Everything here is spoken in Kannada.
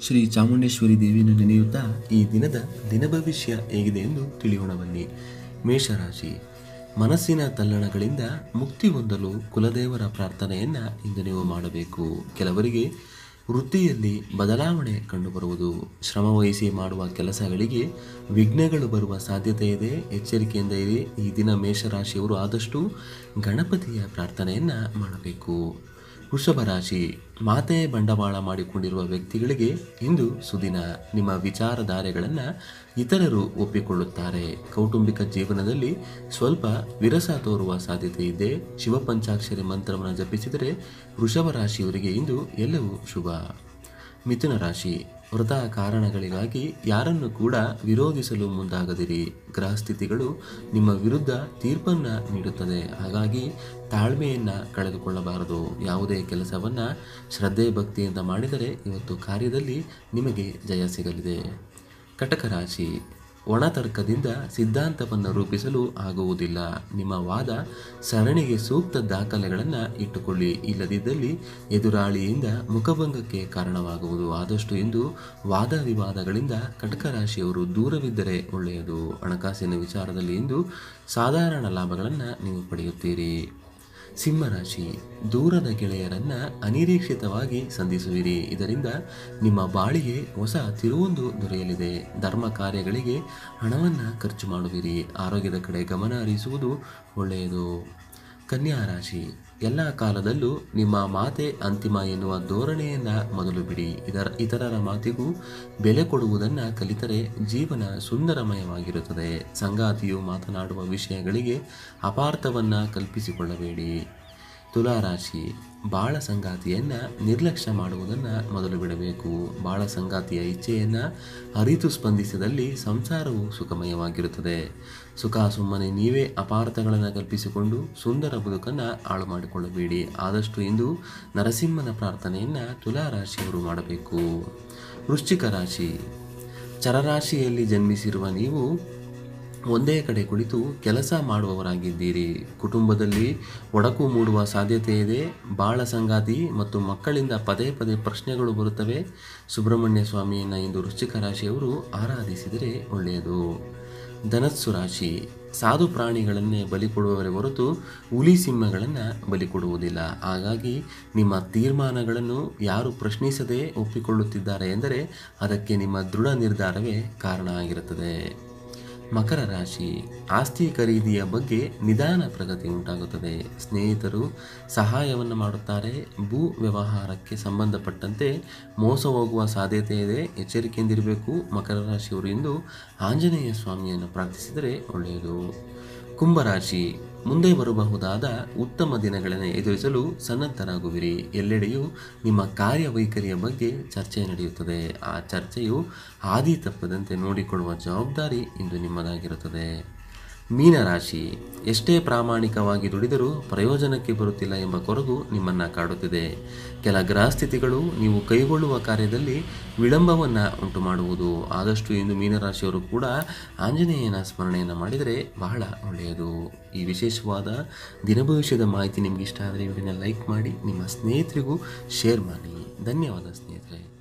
ಶ್ರೀ ಚಾಮುಂಡೇಶ್ವರಿ ದೇವಿಯನ್ನು ನೆನೆಯುತ್ತಾ ಈ ದಿನದ ದಿನ ಭವಿಷ್ಯ ಹೇಗಿದೆ ಎಂದು ತಿಳಿಯೋಣ ಬನ್ನಿ ಮೇಷರಾಶಿ ಮನಸ್ಸಿನ ತಲ್ಲಣಗಳಿಂದ ಮುಕ್ತಿ ಹೊಂದಲು ಕುಲದೇವರ ಪ್ರಾರ್ಥನೆಯನ್ನ ಇಂದು ನೀವು ಮಾಡಬೇಕು ಕೆಲವರಿಗೆ ವೃತ್ತಿಯಲ್ಲಿ ಬದಲಾವಣೆ ಕಂಡುಬರುವುದು ಶ್ರಮವಹಿಸಿ ಮಾಡುವ ಕೆಲಸಗಳಿಗೆ ವಿಘ್ನಗಳು ಬರುವ ಸಾಧ್ಯತೆ ಇದೆ ಎಚ್ಚರಿಕೆಯಿಂದ ಇರಿ ಈ ದಿನ ಮೇಷರಾಶಿಯವರು ಆದಷ್ಟು ಗಣಪತಿಯ ಪ್ರಾರ್ಥನೆಯನ್ನ ಮಾಡಬೇಕು ವೃಷಭ ರಾಶಿ ಮಾತೆ ಬಂಡವಾಳ ಮಾಡಿಕೊಂಡಿರುವ ವ್ಯಕ್ತಿಗಳಿಗೆ ಇಂದು ಸುದಿನ ನಿಮ್ಮ ವಿಚಾರಧಾರೆಗಳನ್ನು ಇತರರು ಒಪ್ಪಿಕೊಳ್ಳುತ್ತಾರೆ ಕೌಟುಂಬಿಕ ಜೀವನದಲ್ಲಿ ಸ್ವಲ್ಪ ವಿರಸ ತೋರುವ ಸಾಧ್ಯತೆ ಇದೆ ಶಿವಪಂಚಾಕ್ಷರಿ ಮಂತ್ರವನ್ನು ಜಪಿಸಿದರೆ ವೃಷಭ ರಾಶಿಯವರಿಗೆ ಇಂದು ಎಲ್ಲವೂ ಶುಭ ಮಿಥುನ ರಾಶಿ ವೃತ ಕಾರಣಗಳಿಗಾಗಿ ಯಾರನ್ನು ಕೂಡ ವಿರೋಧಿಸಲು ಮುಂದಾಗದಿರಿ ಗ್ರಹಸ್ಥಿತಿಗಳು ನಿಮ್ಮ ವಿರುದ್ಧ ತೀರ್ಪನ್ನು ನೀಡುತ್ತದೆ ಹಾಗಾಗಿ ತಾಳ್ಮೆಯನ್ನ ಕಳೆದುಕೊಳ್ಳಬಾರದು ಯಾವುದೇ ಕೆಲಸವನ್ನ ಶ್ರದ್ಧೆ ಭಕ್ತಿಯಿಂದ ಮಾಡಿದರೆ ಇವತ್ತು ಕಾರ್ಯದಲ್ಲಿ ನಿಮಗೆ ಜಯ ಸಿಗಲಿದೆ ಕಟಕ ರಾಶಿ ಒಣತರ್ಕದಿಂದ ಸಿದ್ಧಾಂತವನ್ನು ರೂಪಿಸಲು ಆಗುವುದಿಲ್ಲ ನಿಮ್ಮ ವಾದ ಸರಣಿಗೆ ಸೂಕ್ತ ದಾಖಲೆಗಳನ್ನು ಇಟ್ಟುಕೊಳ್ಳಿ ಇಲ್ಲದಿದ್ದಲ್ಲಿ ಎದುರಾಳಿಯಿಂದ ಮುಖಭಂಗಕ್ಕೆ ಕಾರಣವಾಗುವುದು ಆದಷ್ಟು ಇಂದು ವಾದ ವಿವಾದಗಳಿಂದ ಕಟಕ ರಾಶಿಯವರು ದೂರವಿದ್ದರೆ ಒಳ್ಳೆಯದು ಹಣಕಾಸಿನ ವಿಚಾರದಲ್ಲಿ ಇಂದು ಸಾಧಾರಣ ಲಾಭಗಳನ್ನು ನೀವು ಪಡೆಯುತ್ತೀರಿ ಸಿಂಹರಾಶಿ ದೂರದ ಗೆಳೆಯರನ್ನ ಅನಿರೀಕ್ಷಿತವಾಗಿ ಸಂಧಿಸುವಿರಿ ಇದರಿಂದ ನಿಮ್ಮ ಬಾಳಿಗೆ ಹೊಸ ತಿರುವೊಂದು ದೊರೆಯಲಿದೆ ಧರ್ಮ ಕಾರ್ಯಗಳಿಗೆ ಹಣವನ್ನು ಖರ್ಚು ಮಾಡುವಿರಿ ಆರೋಗ್ಯದ ಕಡೆ ಗಮನ ಹರಿಸುವುದು ಒಳ್ಳೆಯದು ಕನ್ಯಾ ರಾಶಿ ಎಲ್ಲ ಕಾಲದಲ್ಲೂ ನಿಮ್ಮ ಮಾತೆ ಅಂತಿಮ ಎನ್ನುವ ಧೋರಣೆಯನ್ನು ಮೊದಲು ಬಿಡಿ ಇದರ ಇತರರ ಮಾತಿಗೂ ಬೆಲೆ ಕೊಡುವುದನ್ನು ಕಲಿತರೆ ಜೀವನ ಸುಂದರಮಯವಾಗಿರುತ್ತದೆ ಸಂಗಾತಿಯು ಮಾತನಾಡುವ ವಿಷಯಗಳಿಗೆ ಅಪಾರ್ಥವನ್ನು ಕಲ್ಪಿಸಿಕೊಳ್ಳಬೇಡಿ ತುಲಾರಾಶಿ ಬಾಳ ಸಂಗಾತಿಯನ್ನು ನಿರ್ಲಕ್ಷ್ಯ ಮಾಡುವುದನ್ನು ಮೊದಲು ಬಿಡಬೇಕು ಬಾಳ ಸಂಗಾತಿಯ ಇಚ್ಛೆಯನ್ನು ಅರಿತು ಸ್ಪಂದಿಸಿದಲ್ಲಿ ಸಂಸಾರವು ಸುಖಮಯವಾಗಿರುತ್ತದೆ ಸುಖ ಸುಮ್ಮನೆ ನೀವೇ ಅಪಾರ್ಥಗಳನ್ನು ಕಲ್ಪಿಸಿಕೊಂಡು ಸುಂದರ ಬದುಕನ್ನು ಹಾಳು ಮಾಡಿಕೊಳ್ಳಬೇಡಿ ಆದಷ್ಟು ಇಂದು ನರಸಿಂಹನ ಪ್ರಾರ್ಥನೆಯನ್ನು ತುಲಾರಾಶಿಯವರು ಮಾಡಬೇಕು ವೃಶ್ಚಿಕ ರಾಶಿ ಚರರಾಶಿಯಲ್ಲಿ ಜನ್ಮಿಸಿರುವ ನೀವು ಒಂದೇ ಕಡೆ ಕುಳಿತು ಕೆಲಸ ಮಾಡುವವರಾಗಿದ್ದೀರಿ ಕುಟುಂಬದಲ್ಲಿ ಒಡಕು ಮೂಡುವ ಸಾಧ್ಯತೆ ಇದೆ ಬಾಳ ಸಂಗಾತಿ ಮತ್ತು ಮಕ್ಕಳಿಂದ ಪದೇ ಪದೇ ಪ್ರಶ್ನೆಗಳು ಬರುತ್ತವೆ ಸುಬ್ರಹ್ಮಣ್ಯ ಸ್ವಾಮಿಯನ್ನು ಇಂದು ವೃಶ್ಚಿಕ ರಾಶಿಯವರು ಆರಾಧಿಸಿದರೆ ಒಳ್ಳೆಯದು ಧನಸ್ಸು ರಾಶಿ ಸಾಧು ಪ್ರಾಣಿಗಳನ್ನೇ ಬಲಿ ಕೊಡುವವರೇ ಹೊರತು ಹುಲಿ ಸಿಂಹಗಳನ್ನು ಬಲಿ ಕೊಡುವುದಿಲ್ಲ ಹಾಗಾಗಿ ನಿಮ್ಮ ತೀರ್ಮಾನಗಳನ್ನು ಯಾರು ಪ್ರಶ್ನಿಸದೆ ಒಪ್ಪಿಕೊಳ್ಳುತ್ತಿದ್ದಾರೆ ಎಂದರೆ ಅದಕ್ಕೆ ನಿಮ್ಮ ದೃಢ ನಿರ್ಧಾರವೇ ಕಾರಣ ಆಗಿರುತ್ತದೆ ಮಕರ ರಾಶಿ ಆಸ್ತಿ ಖರೀದಿಯ ಬಗ್ಗೆ ನಿಧಾನ ಪ್ರಗತಿ ಉಂಟಾಗುತ್ತದೆ ಸ್ನೇಹಿತರು ಸಹಾಯವನ್ನು ಮಾಡುತ್ತಾರೆ ಭೂ ವ್ಯವಹಾರಕ್ಕೆ ಸಂಬಂಧಪಟ್ಟಂತೆ ಮೋಸ ಹೋಗುವ ಸಾಧ್ಯತೆ ಇದೆ ಎಚ್ಚರಿಕೆಯಿಂದಿರಬೇಕು ಮಕರ ರಾಶಿಯವರು ಇಂದು ಆಂಜನೇಯ ಸ್ವಾಮಿಯನ್ನು ಪ್ರಾರ್ಥಿಸಿದರೆ ಒಳ್ಳೆಯದು ಕುಂಭರಾಶಿ ಮುಂದೆ ಬರಬಹುದಾದ ಉತ್ತಮ ದಿನಗಳನ್ನು ಎದುರಿಸಲು ಸನ್ನದ್ಧರಾಗುವಿರಿ ಎಲ್ಲೆಡೆಯೂ ನಿಮ್ಮ ಕಾರ್ಯವೈಖರಿಯ ಬಗ್ಗೆ ಚರ್ಚೆ ನಡೆಯುತ್ತದೆ ಆ ಚರ್ಚೆಯು ಹಾದಿ ತಪ್ಪದಂತೆ ನೋಡಿಕೊಳ್ಳುವ ಜವಾಬ್ದಾರಿ ಇಂದು ನಿಮ್ಮದಾಗಿರುತ್ತದೆ ಮೀನರಾಶಿ ಎಷ್ಟೇ ಪ್ರಾಮಾಣಿಕವಾಗಿ ದುಡಿದರೂ ಪ್ರಯೋಜನಕ್ಕೆ ಬರುತ್ತಿಲ್ಲ ಎಂಬ ಕೊರಗು ನಿಮ್ಮನ್ನು ಕಾಡುತ್ತಿದೆ ಕೆಲ ಗ್ರಹಸ್ಥಿತಿಗಳು ನೀವು ಕೈಗೊಳ್ಳುವ ಕಾರ್ಯದಲ್ಲಿ ವಿಳಂಬವನ್ನು ಉಂಟು ಮಾಡುವುದು ಆದಷ್ಟು ಇಂದು ಮೀನರಾಶಿಯವರು ಕೂಡ ಆಂಜನೇಯನ ಸ್ಮರಣೆಯನ್ನು ಮಾಡಿದರೆ ಬಹಳ ಒಳ್ಳೆಯದು ಈ ವಿಶೇಷವಾದ ದಿನಭವಿಷ್ಯದ ಮಾಹಿತಿ ನಿಮ್ಗೆ ಇಷ್ಟ ಆದರೆ ವಿಡಿಯೋನ ಲೈಕ್ ಮಾಡಿ ನಿಮ್ಮ ಸ್ನೇಹಿತರಿಗೂ ಶೇರ್ ಮಾಡಿ ಧನ್ಯವಾದ ಸ್ನೇಹಿತರೆ